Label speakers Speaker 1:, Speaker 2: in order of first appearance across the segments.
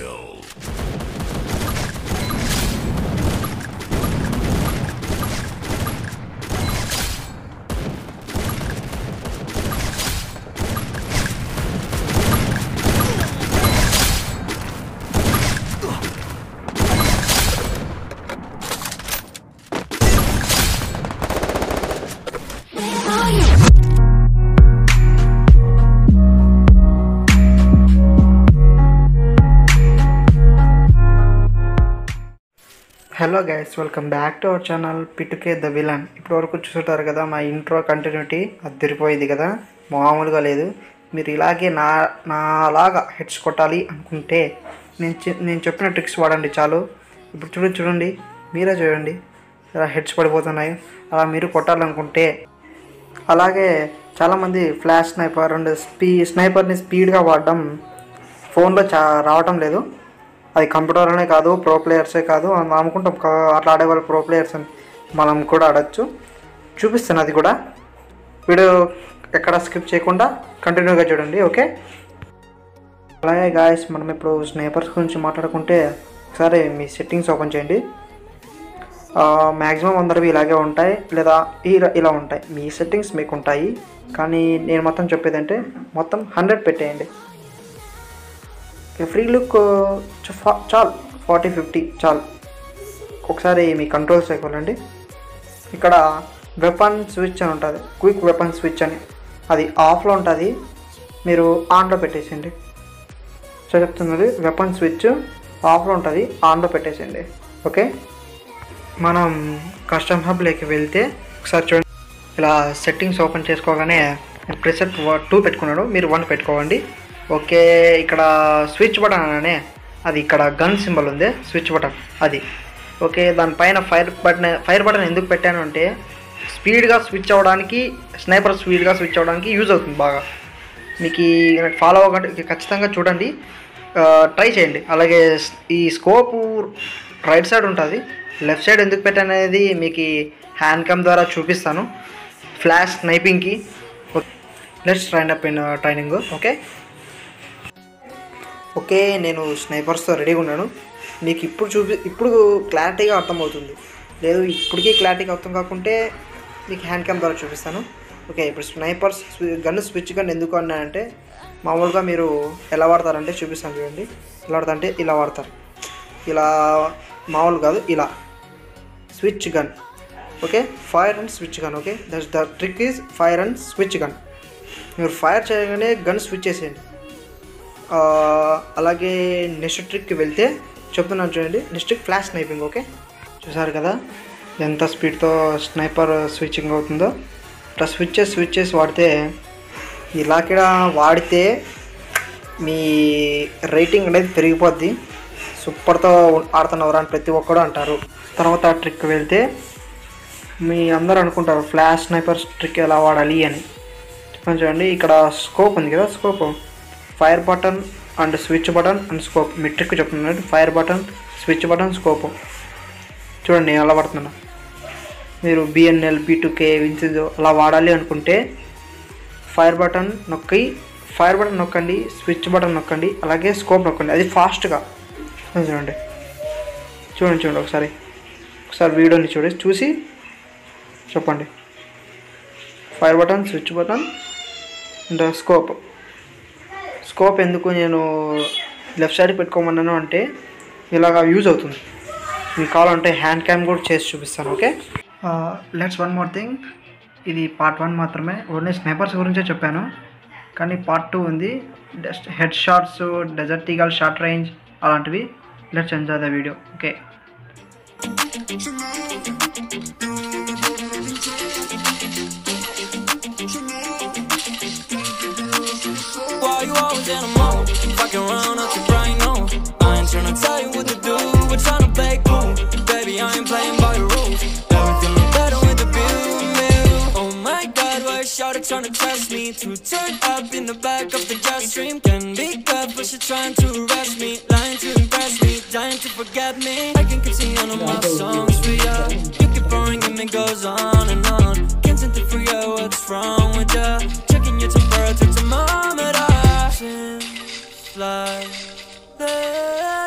Speaker 1: kill.
Speaker 2: Hello guys welcome back to our channel పిటుకే the villain ఇప్పటి వరకు చూసుంటారు కదా మా ఇంట్రో కంటిన్యూటీ అద్దరిపోయింది కదా మామూలుగా లేదు మీరు ఇలాగే నా నాలాగా హెడ్స్ కొట్టాలి అనుకుంటే నేను చె- నేను చెప్పిన ట్రిక్స్ వాడండి చాలు ఇప్పుడు చూడండి చూడండి మీరే చూడండి ఇలా హెడ్స్ పడిపోతున్నాయి అలా మీరు కొట్టాలనుకుంటే అలాగే చాలామంది ఫ్లాష్ స్నైపర్ అండ్ స్పీ స్నైపర్ని స్పీడ్గా వాడడం ఫోన్లో చా రావటం లేదు అది కంప్యూటర్లోనే కాదు ప్రో ప్లేయర్సే కాదు మనం అనుకుంటాం కా- అట్లా ఆడేవాళ్ళు ప్రో ప్లేయర్స్ అని మనం కూడా ఆడచ్చు చూపిస్తాను అది కూడా వీడియో ఎక్కడ స్కిప్ చేయకుండా కంటిన్యూగా చూడండి ఓకే అలాగే గాయస్ మనం ఇప్పుడు స్నేపర్స్ గురించి మాట్లాడుకుంటే ఒకసారి మీ సెట్టింగ్స్ ఓపెన్ చేయండి మ్యాక్సిమం అందరివి ఇలాగే ఉంటాయి లేదా ఇలా ఇలా ఉంటాయి మీ సెట్టింగ్స్ మీకు ఉంటాయి కానీ నేను మొత్తం చెప్పేదంటే మొత్తం హండ్రెడ్ పెట్టేయండి ఫ్రీ లుక్ చాలు ఫార్టీ ఫిఫ్టీ చాలు ఒకసారి మీ కంట్రోల్స్ వెళ్ళండి ఇక్కడ వెపన్ స్విచ్ అని ఉంటుంది క్విక్ వెపన్ స్విచ్ అని అది ఆఫ్లో ఉంటుంది మీరు ఆన్లో పెట్టేసేయండి సో చెప్తున్నది వెపన్ స్విచ్ ఆఫ్లో ఉంటుంది ఆన్లో పెట్టేసేయండి ఓకే మనం కస్టమ్ హబ్లోకి వెళ్తే ఒకసారి చూడండి ఇలా సెట్టింగ్స్ ఓపెన్ చేసుకోగానే ప్రెసెట్ టూ పెట్టుకున్నాడు మీరు వన్ పెట్టుకోవండి ఓకే ఇక్కడ స్విచ్ బటన్ అననే అది ఇక్కడ గన్ సింబల్ ఉంది స్విచ్ బటన్ అది ఓకే దానిపైన ఫైర్ బటన్ ఫైర్ బటన్ ఎందుకు పెట్టాను అంటే స్పీడ్గా స్విచ్ అవ్వడానికి స్నైపర్ స్పీడ్గా స్విచ్ అవ్వడానికి యూజ్ అవుతుంది బాగా మీకు ఈ ఫాలో అవ్వకండి ఖచ్చితంగా చూడండి ట్రై చేయండి అలాగే స్- ఈ స్కోప్ రైట్ సైడ్ ఉంటుంది లెఫ్ట్ సైడ్ ఎందుకు పెట్టాననేది మీకు ఈ హ్యాండ్ కమ్ ద్వారా చూపిస్తాను ఫ్లాష్ స్నైపింగ్కి let's train up in training okay okay నేను స్నైపర్స్తో రెడీగా ఉన్నాను మీకు ఇప్పుడు చూపి ఇప్పుడు క్లారిటీగా అర్థమవుతుంది లేదు ఇప్పటికీ క్లారిటీగా అర్థం కాకుంటే మీకు హ్యాండ్ క్యామ్ ద్వారా చూపిస్తాను ఓకే ఇప్పుడు స్నైపర్స్ గన్ స్విచ్ గన్ ఎందుకు అన్నానంటే మామూలుగా మీరు ఎలా వాడతారంటే చూపిస్తాను చూడండి ఎలా వాడతారంటే ఇలా వాడతారు ఇలా మామూలు కాదు ఇలా switch gun okay fire and switch gun okay that's the trick is fire and switch gun మీరు ఫైర్ చేయగానే గన్ స్విచ్ చేసేయండి ఆ, అలాగే నెక్స్ట్ ట్రిక్కి వెళ్తే చెప్తున్నాను చూడండి next trick flash sniping okay చూసారు కదా ఎంత స్పీడ్తో స్నైపర్ స్విచ్చింగ్ అవుతుందో ఇట్లా స్విచ్చెస్ స్విచ్చెస్ వాడితే ఇలా కూడా వాడితే మీ రేటింగ్ అనేది పెరిగిపోద్ది సూపర్తో ఆడుతున్నవరా అని ప్రతి ఒక్కడు అంటారు తర్వాత ట్రిక్ వెళ్తే మీ అందరూ అనుకుంటారు ఫ్లాష్ స్నైపర్ ట్రిక్ ఎలా వాడాలి అని చెప్పండి చూడండి ఇక్కడ స్కోప్ ఉంది కదా scope fire button and switch button and scope మీ ట్రిక్ చెప్తున్నాను fire button switch button scope చూడండి నేను ఎలా పడుతున్నా మీరు బిఎన్ఎల్ బీ2కే విన్సిజో అలా వాడాలి అనుకుంటే ఫైర్ బటన్ నొక్కి ఫైర్ బటన్ నొక్కండి స్విచ్ బటన్ నొక్కండి అలాగే స్కోప్ నొక్కండి అది ఫాస్ట్గా చూడండి చూడండి చూడండి ఒకసారి ఒకసారి వీడియోని చూడండి చూసి చెప్పండి fire button switch button and scope scope ఎందుకు నేను లెఫ్ట్ సైడ్ పెట్టుకోమన్నాను అంటే ఇలాగా యూజ్ అవుతుంది మీకు కావాలంటే హ్యాండ్ క్యామ్ కూడా చేసి చూపిస్తాను okay let's one more thing ఇది పార్ట్ వన్ మాత్రమే ఓన్లీ స్నైపర్స్ గురించే చెప్పాను కానీ పార్ట్ టూ ఉంది just head shots desert eagle short range అలాంటివి let's enjoy the video okay
Speaker 3: Why you always in a mode? Fucking around up to bright no. I ain't tryna tell you what to do, but tryna play cool. Baby, I ain't playing by your rules. Everything look better with the view. Oh my god, why is Shawty tryna test me? To turn up in the back of the jet stream. Can be good, but she trying to arrest me. Lying to impress me, dying to forget me. I can continue on my songs for ya. You keep on and it goes on and on. Can't seem to figure out what's wrong with ya. Checking your temperature thermometer. Seems like this.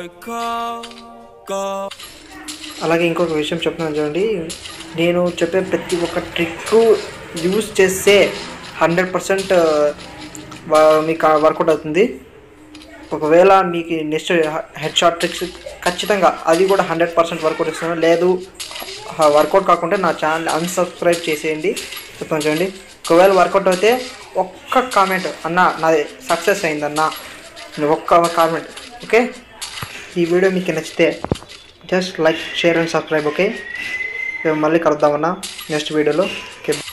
Speaker 3: call, call.
Speaker 2: అలాగే ఇంకొక విషయం చెప్తున్నాను చూడండి నేను చెప్పే ప్రతి ఒక్క trick use చేస్తే హండ్రెడ్ పర్సెంట్ మీకు వర్కౌట్ అవుతుంది ఒకవేళ మీకు నెక్స్ట్ హెడ్ షాట్ ట్రిక్స్ ఖచ్చితంగా అది కూడా హండ్రెడ్ పర్సెంట్ వర్కౌట్ ఇస్తున్నాను లేదు వర్కౌట్ కాకుండా నా ఛానల్ అన్సబ్స్క్రైబ్ చేసేయండి చెప్తాను చూడండి ఒకవేళ వర్కౌట్ అయితే ఒక్క కామెంట్ అన్న నాది సక్సెస్ అయిందన్న ఒక్క కామెంట్ ఓకే ఈ వీడియో మీకు నచ్చితే just like share and subscribe okay మేము మళ్ళీ కలుద్దామన్నా నెక్స్ట్ వీడియోలో ఓకే